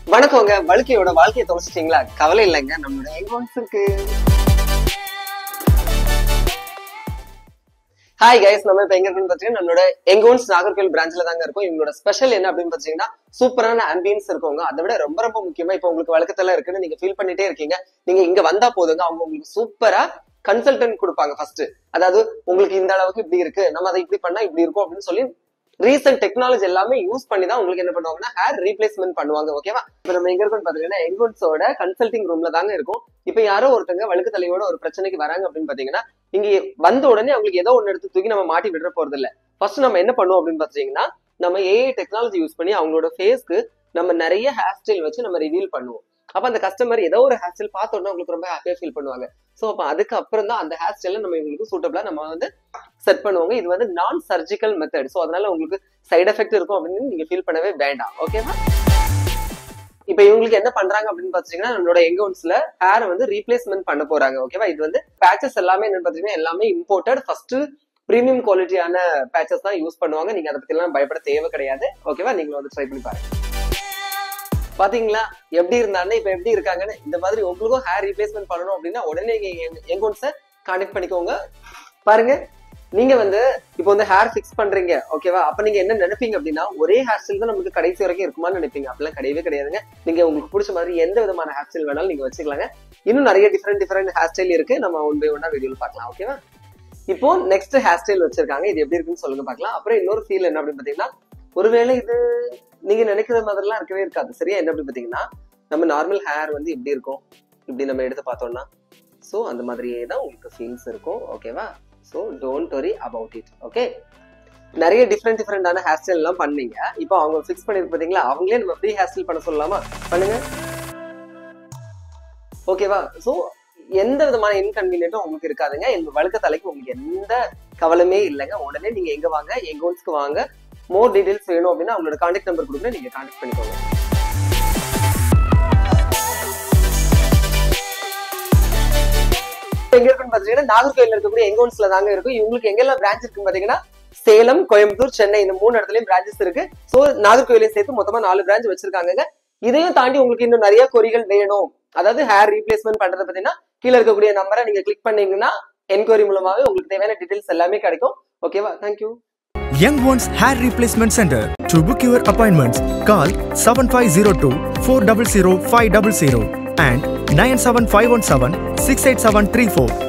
வணக்கங்க வழுக்கையோட வாழ்க்கையை தொலைச்சிட்டீங்களா கவலை இல்லைங்க நம்மளோட எங்கோன்ஸ் இருக்கு ஹாய் கைஸ் நம்ம இப்ப எங்க இருக்குன்னு பாத்தீங்கன்னா நம்மளோட எங்கோன்ஸ் நாகர்கோவில் பிரான்ச்ல தாங்க இருக்கும் இவங்களோட ஸ்பெஷல் என்ன அப்படின்னு பாத்தீங்கன்னா சூப்பரான ஆம்பியன்ஸ் இருக்குங்க அதை விட ரொம்ப ரொம்ப முக்கியமா இப்ப உங்களுக்கு வழக்கத்துல இருக்குன்னு நீங்க ஃபீல் பண்ணிட்டே இருக்கீங்க நீங்க இங்க வந்தா போதுங்க அவங்க உங்களுக்கு சூப்பரா கன்சல்டன்ட் கொடுப்பாங்க ஃபர்ஸ்ட் அதாவது உங்களுக்கு இந்த அளவுக்கு இப்படி இருக்கு நம்ம அதை இப்படி பண்ணா இப்படி இருக்கும் அப்படின்னு சொல்லி ரீசெண்ட் டெக்னாலஜி எல்லாமே யூஸ் பண்ணி தான் உங்களுக்கு என்ன பண்ணுவாங்கன்னா ஹேர் ரீப்ளேஸ்மெண்ட் பண்ணுவாங்க ஓகேவா இப்ப நம்ம எங்க இருக்கோம்னு பாத்தீங்கன்னா எங்கோன்ஸோட கன்சல்டிங் ரூம்ல தாங்க இருக்கும் இப்ப யாரோ ஒருத்தங்க வழுக்கு தலையோட ஒரு பிரச்சனைக்கு வராங்க அப்படின்னு பாத்தீங்கன்னா இங்க வந்த உடனே அவங்களுக்கு ஏதோ ஒன்னு எடுத்து தூக்கி நம்ம மாட்டி விடுற போறது இல்ல ஃபர்ஸ்ட் நம்ம என்ன பண்ணுவோம் அப்படின்னு பாத்தீங்கன்னா நம்ம ஏஐ டெக்னாலஜி யூஸ் பண்ணி அவங்களோட ஃபேஸ்க்கு நம்ம நிறைய ஹேர் ஸ்டைல் வச்சு நம்ம ரிவீல் பண்ணுவோம் அப்ப அந்த கஸ்டமர் ஏதோ ஒரு ஹேர் ஸ்டைல் பார்த்த உடனே உங்களுக்கு ரொம்ப ஹாப்பியா ஃபீல் பண்ணுவாங்க சோ அப்ப அதுக்கு அப்புறம் தான் அந்த ஹேர் ஸ்டைல நம்ம இவங்களுக்கு சூட்டபிளா நம்ம வந்து செட் பண்ணுவாங்க இது வந்து நான் சர்ஜிக்கல் மெத்தட் ஸோ அதனால உங்களுக்கு சைடு எஃபெக்ட் இருக்கும் அப்படின்னு நீங்க ஃபீல் பண்ணவே வேண்டாம் ஓகேவா இப்ப இவங்களுக்கு என்ன பண்றாங்க அப்படின்னு பாத்தீங்கன்னா நம்மளோட எங்கவுன்ஸ்ல ஹேர் வந்து ரீப்ளேஸ்மெண்ட் பண்ண போறாங்க ஓகேவா இது வந்து பேச்சஸ் எல்லாமே என்ன பாத்தீங்கன்னா எல்லாமே இம்போர்ட்டட் ஃபர்ஸ்ட் பிரீமியம் குவாலிட்டியான பேச்சஸ் தான் யூஸ் பண்ணுவாங்க நீங்க அதை பத்தி எல்லாம் பயப்பட தேவை கிடையாது ஓகேவா நீங்களும் வந்து ட்ரை பண்ணி பாருங்க பாத்தீங்களா எப்படி இருந்தாங்க இப்ப எப்படி இருக்காங்கன்னு இந்த மாதிரி உங்களுக்கும் ஹேர் ரீப்ளேஸ்மெண்ட் பண்ணணும் அப்படின்னா உடனே நீங்க எங்கோன்ஸை கான்டெக்ட் பண்ணிக்கோங்க பாருங்க நீங்க வந்து இப்போ வந்து ஹேர் ஃபிக்ஸ் பண்றீங்க ஓகேவா அப்ப நீங்க என்ன நினைப்பீங்க அப்படின்னா ஒரே ஹேர் ஸ்டைல் தான் நமக்கு கடைசி வரைக்கும் இருக்குமான்னு நினைப்பீங்க அப்படிலாம் கிடையவே கிடையாதுங்க நீங்க உங்களுக்கு பிடிச்ச மாதிரி எந்த விதமான ஹேர் ஸ்டைல் வேணாலும் நீங்க வச்சுக்கலாங்க இன்னும் நிறைய டிஃப்ரெண்ட் டிஃப்ரெண்ட் ஹேர் ஸ்டைல் இருக்கு நம்ம ஒன் பை ஒன்னா வீடியோல பார்க்கலாம் ஓகேவா இப்போ நெக்ஸ்ட் ஹேர் ஸ்டைல் வச்சிருக்காங்க இது எப்படி இருக்குன்னு சொல்லுங்க பார்க்கலாம் அப்புறம் இன்னொரு ஃபீல் என்ன அப்படின்னு பாத்தீங்கன்னா ஒருவேளை இது நீங்க நினைக்கிற மாதிரிலாம் இருக்கவே இருக்காது சரியா என்ன அப்படின்னு பாத்தீங்கன்னா நம்ம நார்மல் ஹேர் வந்து எப்படி இருக்கும் இப்படி நம்ம எடுத்து பார்த்தோம்னா ஸோ அந்த மாதிரியே தான் உங்களுக்கு ஃபீல்ஸ் இருக்கும் ஓகேவா so don't worry about it okay நிறைய டிஃப்ரெண்ட் டிஃப்ரெண்டான ஹேர் ஸ்டைல் எல்லாம் பண்ணீங்க இப்போ அவங்க ஃபிக்ஸ் பண்ணிருக்கு பாத்தீங்களா அவங்களே நம்ம ஃப்ரீ ஹேர் ஸ்டைல் பண்ண சொல்லலாமா பண்ணுங்க ஓகேவா ஸோ எந்த விதமான இன்கன்வீனியன்ட்டும் உங்களுக்கு இருக்காதுங்க எங்க வழுக்க தலைக்கு உங்களுக்கு எந்த கவலையுமே இல்லைங்க உடனே நீங்க எங்க வாங்க எங்க ஓன்ஸ்க்கு வாங்க மோர் டீடைல்ஸ் வேணும் அப்படின்னா அவங்களோட கான்டாக்ட் நம்பர் கொடுக்குறேன் நீங்க கான்டாக்ட் பண்ணிக்கோங்க எங்க இருக்குன்னு பாத்தீங்கன்னா நாகர்கோயில் இருக்கக்கூடிய எங்கோன்ஸ்ல தாங்க இருக்கும் இவங்களுக்கு எங்கெல்லாம் பிரான்ச் இருக்குன்னு பாத்தீங்கன்னா சேலம் கோயம்புத்தூர் சென்னை இந்த மூணு இடத்துலயும் பிரான்ச்சஸ் இருக்கு சோ நாகர்கோயிலையும் சேர்த்து மொத்தமா நாலு பிரான்ச் வச்சிருக்காங்க இதையும் தாண்டி உங்களுக்கு இன்னும் நிறைய கொரிகள் வேணும் அதாவது ஹேர் ரீப்ளேஸ்மெண்ட் பண்றது பாத்தீங்கன்னா கீழே இருக்கக்கூடிய நம்பரை நீங்க கிளிக் பண்ணீங்கன்னா என்கொயரி மூலமாவே உங்களுக்கு தேவையான டீடைல்ஸ் எல்லாமே கிடைக்கும் ஓகேவா thank you Young Ones Hair Replacement Center. To book your appointments, call 7502 400 500 and 97517 68734.